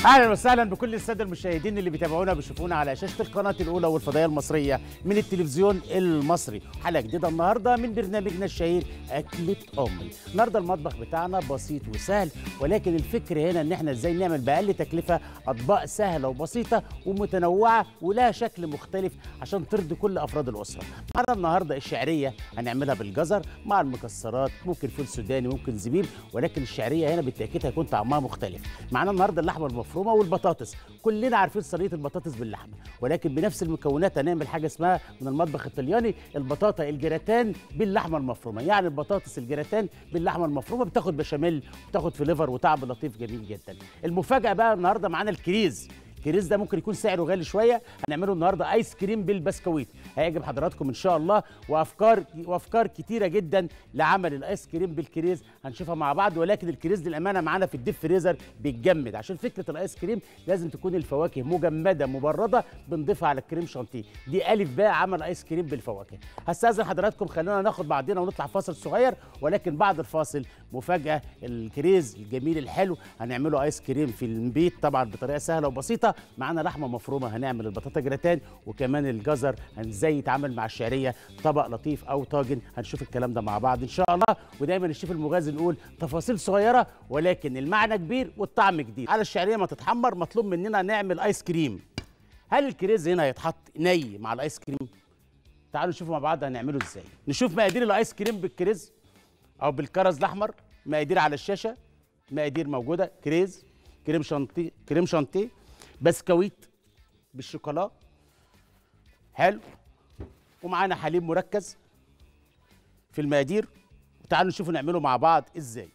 اهلا وسهلا بكل الساده المشاهدين اللي بيتابعونا بيشوفونا على شاشه القناه الاولى والفضائيه المصريه من التلفزيون المصري حلقه جديده النهارده من برنامجنا الشهير اكله امي النهارده المطبخ بتاعنا بسيط وسهل ولكن الفكر هنا ان احنا ازاي نعمل باقل تكلفه اطباق سهله وبسيطه ومتنوعه ولها شكل مختلف عشان ترضي كل افراد الاسره معانا النهارده الشعريه هنعملها بالجزر مع المكسرات ممكن فول سوداني ممكن زبيب ولكن الشعريه هنا بالتاكيد هيكون طعمها مختلف معانا النهارده اللحمه المفرومه والبطاطس كلنا عارفين صينيه البطاطس باللحمه ولكن بنفس المكونات هنعمل حاجه اسمها من المطبخ الطلياني البطاطا الجراتان باللحمه المفرومه يعني البطاطس الجراتان باللحمه المفرومه بتاخد بشاميل بتاخد فليفر وطعم لطيف جميل جدا المفاجاه بقى النهارده معانا الكريز الكريز ده ممكن يكون سعره غالي شويه هنعمله النهارده ايس كريم بالبسكويت هيعجب حضراتكم ان شاء الله وافكار وافكار كتيره جدا لعمل الايس كريم بالكريز هنشوفها مع بعض ولكن الكريز للامانه معانا في الديب فريزر بيتجمد عشان فكره الايس كريم لازم تكون الفواكه مجمده مبرده بنضيفها على الكريم شانتيه دي الف باء عمل ايس كريم بالفواكه هستاذن حضراتكم خلونا ناخد بعضنا ونطلع فاصل صغير ولكن بعد الفاصل مفاجاه الكريز الجميل الحلو هنعمله ايس كريم في البيت طبعا بطريقه سهله وبسيطه معانا لحمه مفرومه هنعمل البطاطا جراتان وكمان الجزر ازاي يتعامل مع الشعريه طبق لطيف او طاجن هنشوف الكلام ده مع بعض ان شاء الله ودايما الشيف المغازي نقول تفاصيل صغيره ولكن المعنى كبير والطعم جديد على الشعريه ما تتحمر مطلوب مننا نعمل ايس كريم هل الكريز هنا هيتحط ني مع الايس كريم تعالوا نشوف مع بعض هنعمله ازاي نشوف مقادير الايس كريم بالكريز او بالكرز الاحمر مقادير على الشاشه مقادير موجوده كريز كريم شانتيه كريم شانتيه بسكويت بالشوكولا حلو ومعانا حليب مركز في المقادير وتعالوا نشوفوا نعمله مع بعض ازاي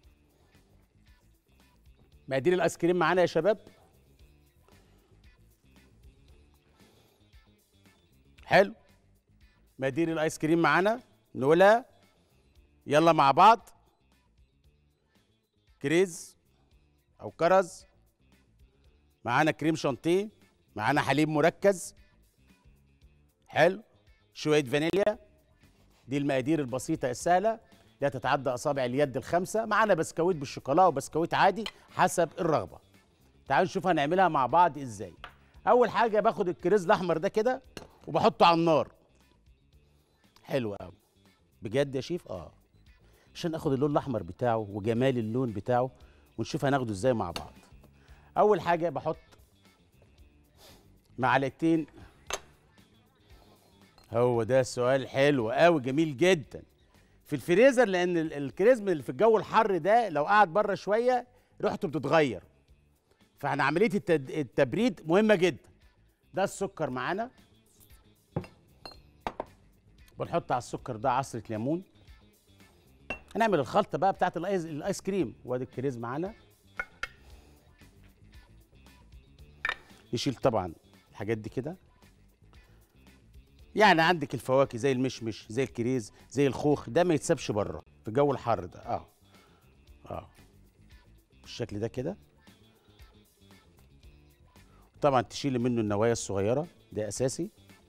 مقادير الايس كريم معانا يا شباب حلو مقادير الايس كريم معانا نقولها يلا مع بعض كريز او كرز معانا كريم شانتيه معانا حليب مركز حلو شويه فانيليا دي المقادير البسيطه السهله لا تتعدى اصابع اليد الخمسه معانا بسكويت بالشوكولا وبسكويت عادي حسب الرغبه تعالوا نشوف هنعملها مع بعض ازاي اول حاجه باخد الكريز الاحمر ده كده وبحطه على النار حلو قوي بجد يا شيف اه عشان اخد اللون الاحمر بتاعه وجمال اللون بتاعه ونشوف هناخده ازاي مع بعض اول حاجه بحط معلقتين هو ده سؤال حلو قوي جميل جدا في الفريزر لان ال- الكريزم اللي في الجو الحر ده لو قعد بره شويه ريحته بتتغير فاحنا عمليه التد... التبريد مهمه جدا ده السكر معانا بنحط على السكر ده عصره ليمون هنعمل الخلطه بقى بتاعت الايس الايس كريم وادي الكريز معانا نشيل طبعا الحاجات دي كده يعني عندك الفواكه زي المشمش زي الكريز زي الخوخ ده ما يتسابش بره في جو الحر ده اه اه بالشكل ده كده طبعا تشيلي منه النوايا الصغيره ده اساسي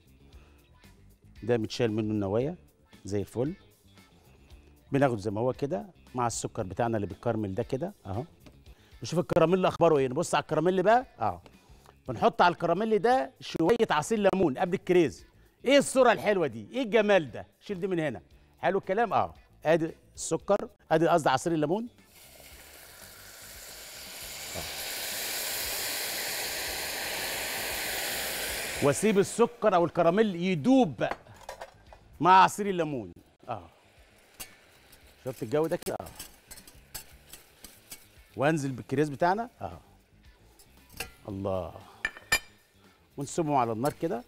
ده متشال منه النوايا زي الفل بناخده زي ما هو كده مع السكر بتاعنا اللي بالكراميل ده كده اهو نشوف الكراميل اخباره ايه نبص على الكراميل بقى اه بنحط على الكراميل ده شويه عصير ليمون قبل الكريز ايه الصوره الحلوه دي ايه الجمال ده شيل دي من هنا حلو الكلام اه ادي السكر ادي قصدي عصير الليمون آه. واسيب السكر او الكراميل يدوب بقى مع عصير الليمون اه شفت الجو ده كده اه وانزل بالكريز بتاعنا اه الله ونسيبهم على النار كده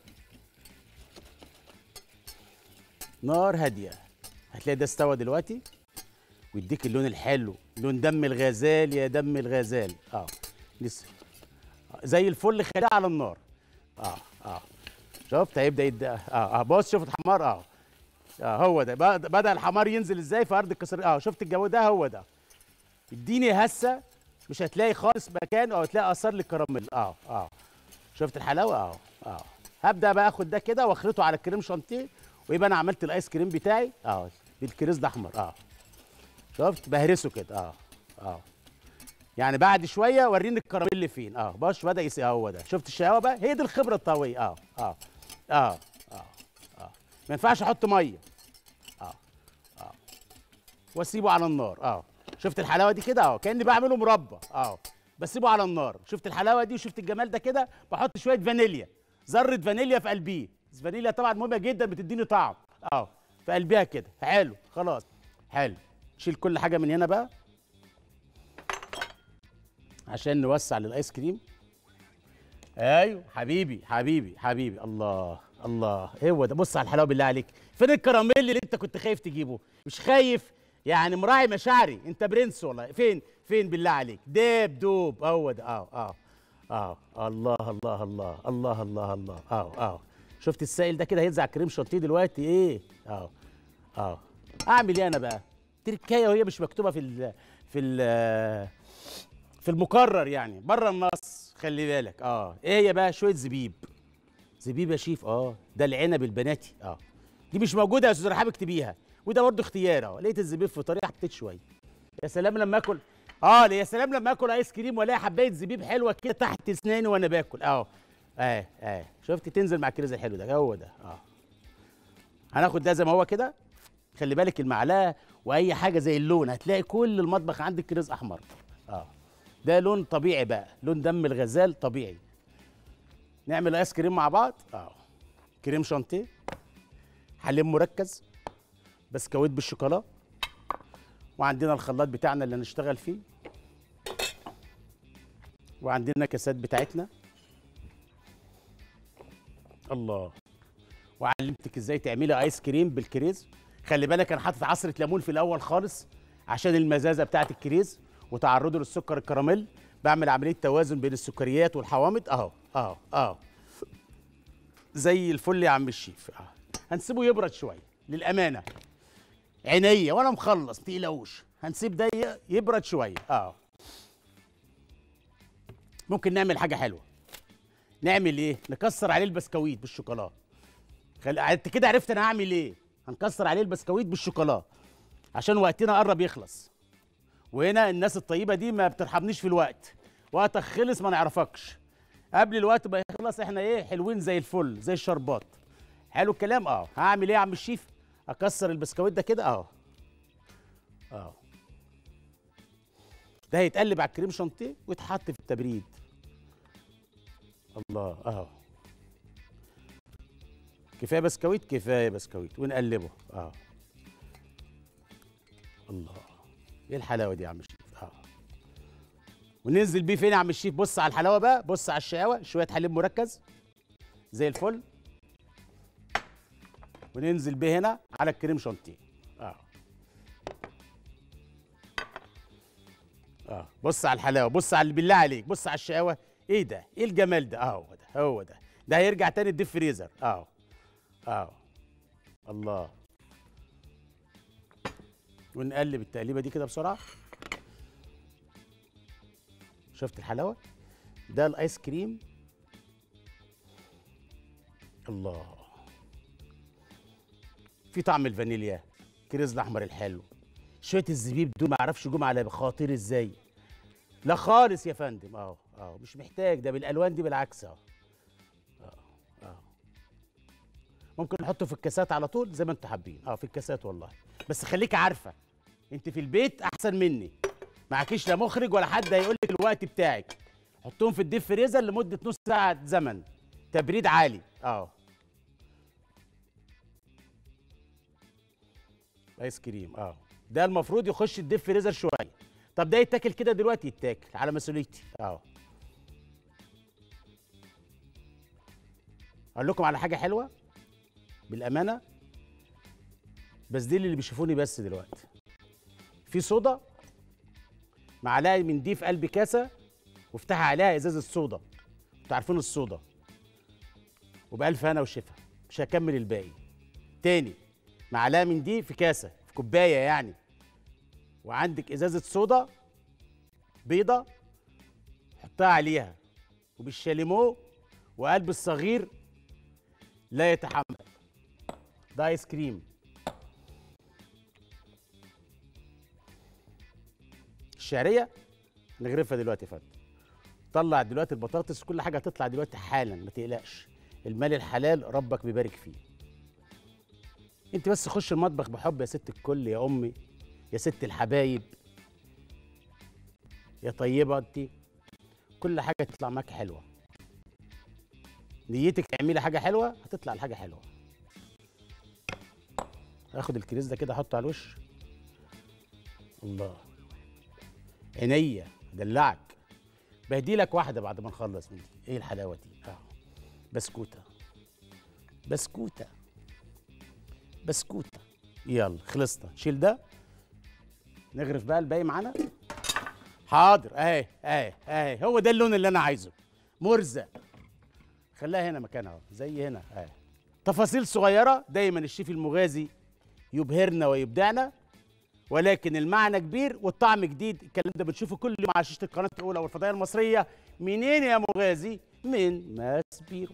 نار هاديه هتلاقي ده استوى دلوقتي ويديك اللون الحلو لون دم الغزال يا دم الغزال اه لسه آه، زي الفل خليها على النار اه اه شفت هيبدا يد اه اه بص شوف الحمار اه اه هو ده بد- بدا الحمار ينزل ازاي في ارض الكسر اه شفت الجو ده هو ده اديني هسه مش هتلاقي خالص مكان او هتلاقي اثار للكراميل اه اه شفت الحلاوه اه اه هبدا بقى اخد ده كده واخلطه على الكريم شانتيه ويبقى انا عملت الايس كريم بتاعي اه بالكريز الاحمر اه شفت بهرسه كده اه اه يعني بعد شويه وريني الكراميل فين اه بص بدا يسي هو ده شفت الشقاوه بقى هي دي الخبره الطهويه اه اه اه اه اه ما ينفعش احط ميه اه اه واسيبه على النار اه شفت الحلاوه دي كده اه كاني بعمله مربى اه بسيبه على النار شفت الحلاوه دي وشفت الجمال ده كده بحط شويه فانيليا ذره فانيليا في قلبيه الفانيليا طبعا مهمه جدا بتديني طعم اه في قلبها كده حلو خلاص حلو شيل كل حاجه من هنا بقى عشان نوسع للايس كريم ايوه حبيبي حبيبي حبيبي الله الله هو ده بص على الحلاوه بالله عليك فين الكراميل اللي انت كنت خايف تجيبه مش خايف يعني مراعي مشاعري انت برنس والله فين فين بالله عليك داب دوب هو ده اه اه اه الله الله الله الله الله الله اه اه شفت السائل ده كده هينزع كريم شانتيه دلوقتي ايه اه اه اعمل ايه انا بقى تركايه وهي مش مكتوبه في ال في ال في المقرر يعني بره النص خلي بالك اه ايه هي بقى شويه زبيب زبيب يا شيف اه ده العنب البناتي اه دي مش موجوده يا استاذ رحاب اكتبيها وده برضه اختيار اه لقيت الزبيب في طريقه حطيت شويه يا سلام لما اكل اه يا سلام لما اكل ايس كريم والاقي حبايه زبيب حلوه كده تحت اسناني وانا باكل اه اه اه شفت تنزل مع الكريز الحلو ده هو ده اه هناخد ده زي ما هو كده خلي بالك المعلقه واي حاجه زي اللون هتلاقي كل المطبخ عندك كريز احمر اه ده لون طبيعي بقى لون دم الغزال طبيعي نعمل ايس كريم مع بعض اه كريم شانتيه حليب مركز بسكويت بالشوكولا وعندنا الخلاط بتاعنا اللي هنشتغل فيه وعندنا كاسات بتاعتنا الله وعلمتك ازاي تعملي ايس كريم بالكريز خلي بالك انا حاطط عصره ليمون في الاول خالص عشان المزازه بتاعه الكريز وتعرضه للسكر الكراميل بعمل عمليه توازن بين السكريات والحوامض اهو اهو اهو زي الفل يا عم الشيف اهو هنسيبه يبرد شويه للامانه عينيا وانا مخلص متقلقوش هنسيب ده يبرد شويه اه ممكن نعمل حاجه حلوه نعمل ايه نكسر عليه البسكويت بالشوكولاته خل... انت كده عرفت انا هعمل ايه هنكسر عليه البسكويت بالشوكولاته عشان وقتنا قرب يخلص وهنا الناس الطيبه دي ما بترحمنيش في الوقت وقتك خلص ما نعرفكش قبل الوقت ما يخلص احنا ايه حلوين زي الفل زي الشربات حلو الكلام اه هعمل ايه يا عم الشيف اكسر البسكويت ده كده اه اه ده هيتقلب على الكريم شانتيه ويتحط في التبريد الله اه كفايه بسكويت كفايه بسكويت ونقلبه اه الله ايه الحلاوه دي يا عم الشيف اه وننزل بيه فين يا عم الشيف بص على الحلاوه بقى بص على الشقاوه شويه حليب مركز زي الفل وننزل بيه هنا على الكريم شانتيه اه اه بص على الحلاوه بص على بالله عليك بص على الشقاوه ايه ده ايه الجمال ده اه هو ده هو ده ده هيرجع تاني الديب فريزر اه اه الله ونقلب التقليبه دي كده بسرعه شفت الحلاوه ده الايس كريم الله في طعم الفانيليا كريز الاحمر الحلو شويه الزبيب دول ما اعرفش جم على خاطري ازاي لا خالص يا فندم اه اه مش محتاج ده بالالوان دي بالعكس اه اه اه ممكن نحطه في الكاسات على طول زي ما انتوا حابين اه في الكاسات والله بس خليك عارفه انت في البيت احسن مني معكيش لا مخرج ولا حد هيقول لك الوقت بتاعك حطهم في الديب فريزر لمده نص ساعه زمن تبريد عالي اه ايس كريم اه ده المفروض يخش الديب فريزر شويه طب ده يتاكل كده دلوقتي يتاكل على مسؤوليتي اه اقول لكم على حاجه حلوه بالامانه بس دي اللي بيشوفوني بس دلوقتي في صودا معلقه من دي في قلب كاسه وافتحها عليها ازازه صودا انتوا عارفين الصودا وبألف هنا وشفا مش هكمل الباقي تاني معلقه من دي في كاسه في كوبايه يعني وعندك ازازه صودا بيضه حطها عليها وبالشاليمو وقلب الصغير لا يتحمل ده ايس كريم الشعريه نغرفها دلوقتي يا فندم طلع دلوقتي البطاطس كل حاجه هتطلع دلوقتي حالا ما تقلقش المال الحلال ربك بيبارك فيه انت بس خش المطبخ بحب يا ست الكل يا امي يا ست الحبايب يا طيبه انت كل حاجه تطلع معاك حلوه نيتك تعملي حاجه حلوه هتطلع الحاجه حلوه اخد الكريز ده كده احطه على الوش الله عينيا دلعك بهديلك واحده بعد ما نخلص من دي ايه الحلاوه دي اه بسكوته بسكوته بسكوته يلا خلصنا شيل ده نغرف بقى الباقي معانا حاضر اهي اهي اهي هو ده اللون اللي انا عايزه مرزق خليها هنا مكانها اهو زي هنا اهي تفاصيل صغيره دايما الشيف المغازي يبهرنا ويبدعنا ولكن المعنى كبير والطعم جديد الكلام ده بنشوفه كل يوم على شاشه القناه الاولى والفضائيه المصريه منين يا مغازي من ماس بيرو